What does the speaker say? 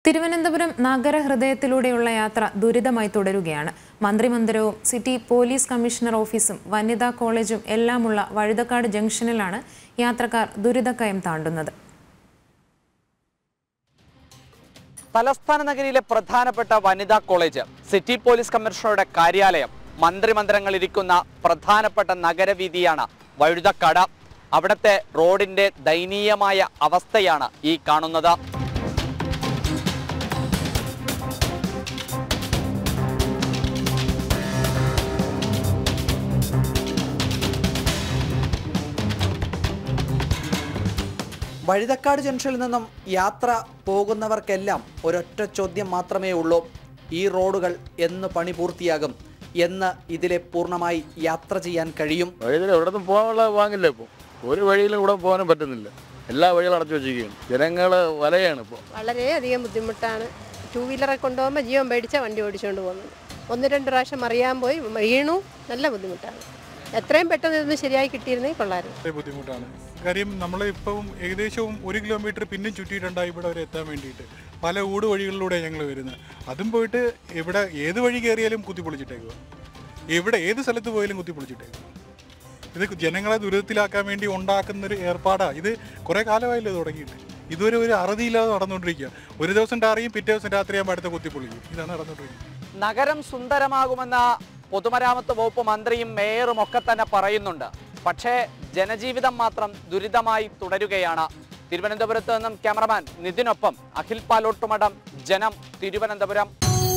തിരുവനന്തപുരം നഗരഹൃദയത്തിലൂടെയുള്ള യാത്ര ദുരിതമായി തുടരുകയാണ് മന്ത്രിമന്ദിരവും city police commissioner ഓഫീസും വനിതാ കോളേജും എല്ലാമുള്ള വഴുതക്കാട് ജംഗ്ഷനിലാണ് യാത്രക്കാർ ദുരിതക്കയം താണ്ടുന്നത് തലസ്ഥാന നഗരിയിലെ പ്രധാനപ്പെട്ട വനിതാ കോളേജ് സിറ്റി പോലീസ് കമ്മീഷണറുടെ കാര്യാലയം മന്ത്രിമന്ദിരങ്ങൾ ഇരിക്കുന്ന പ്രധാനപ്പെട്ട നഗരവീതിയാണ് വഴുതക്കാട് അവിടുത്തെ റോഡിന്റെ ദയനീയമായ അവസ്ഥയാണ് ഈ കാണുന്നത് വഴുതക്കാട് ജംഗ്ഷനിൽ നിന്നും യാത്ര പോകുന്നവർക്കെല്ലാം ഒരൊറ്റ ചോദ്യം മാത്രമേ ഉള്ളൂ ഈ റോഡുകൾ എന്ന് പണി പൂർത്തിയാകും എന്ന് ഇതിലെ പൂർണ്ണമായി യാത്ര ചെയ്യാൻ കഴിയും വഴിയിൽ എവിടെ നിന്നും പോകാനുള്ള വാങ്ങില്ല ഇപ്പോൾ ഒരു വഴിയിലും ഇവിടെ പോകാനും പറ്റുന്നില്ല എല്ലാ വഴികളും അടച്ചു വെച്ചിരിക്കുകയാണ് ജനങ്ങൾ വലയാണ് ഇപ്പോൾ വളരെയധികം ബുദ്ധിമുട്ടാണ് ടൂ വീലറെ കൊണ്ടുപോകുമ്പോൾ ജീവൻ പേടിച്ച വണ്ടി ഓടിച്ചുകൊണ്ട് പോകുന്നത് ഒന്ന് രണ്ട് പ്രാവശ്യം അറിയാൻ പോയി വീണു നല്ല ബുദ്ധിമുട്ടാണ് എത്രയും പെട്ടെന്ന് ഇതൊന്ന് ശരിയായി കിട്ടിയിരുന്നെങ്കിൽ കൊള്ളായിരുന്നു വളരെ ബുദ്ധിമുട്ടാണ് കാര്യം നമ്മൾ ഇപ്പം ഏകദേശവും ഒരു കിലോമീറ്റർ പിന്നും ചുറ്റിയിട്ടുണ്ടായി ഇവിടെ വരെ എത്താൻ വേണ്ടിയിട്ട് പല ഊട് വഴികളിലൂടെ ഞങ്ങൾ വരുന്നത് അതും പോയിട്ട് ഇവിടെ ഏത് വഴി കയറിയാലും കുത്തിപ്പൊളിച്ചിട്ടേക്കുക എവിടെ ഏത് സ്ഥലത്ത് പോയാലും കുത്തിപ്പൊളിച്ചിട്ടേക്കുക ഇത് ജനങ്ങളെ ദുരിതത്തിലാക്കാൻ വേണ്ടി ഉണ്ടാക്കുന്നൊരു ഏർപ്പാടാണ് ഇത് കുറേ കാലമായില്ലേ തുടങ്ങിയിട്ട് ഇതുവരെ ഒരു അറുതിയില്ലാതെ നടന്നുകൊണ്ടിരിക്കുക ഒരു ദിവസം ടാറിയും പിറ്റേ ദിവസം രാത്രിയാകുമ്പോൾ അടുത്ത കുത്തിപ്പൊളിക്കും ഇതാണ് നടന്നുകൊണ്ടിരിക്കുന്നത് നഗരം സുന്ദരമാകുമെന്ന പൊതുമരാമത്ത് വകുപ്പ് മന്ത്രിയും മേയറും ഒക്കെ തന്നെ പറയുന്നുണ്ട് പക്ഷേ ജനജീവിതം മാത്രം ദുരിതമായി തുടരുകയാണ് തിരുവനന്തപുരത്ത് നിന്നും ക്യാമറമാൻ നിതിനൊപ്പം അഖിൽ പാലോട്ടുമഠം ജനം തിരുവനന്തപുരം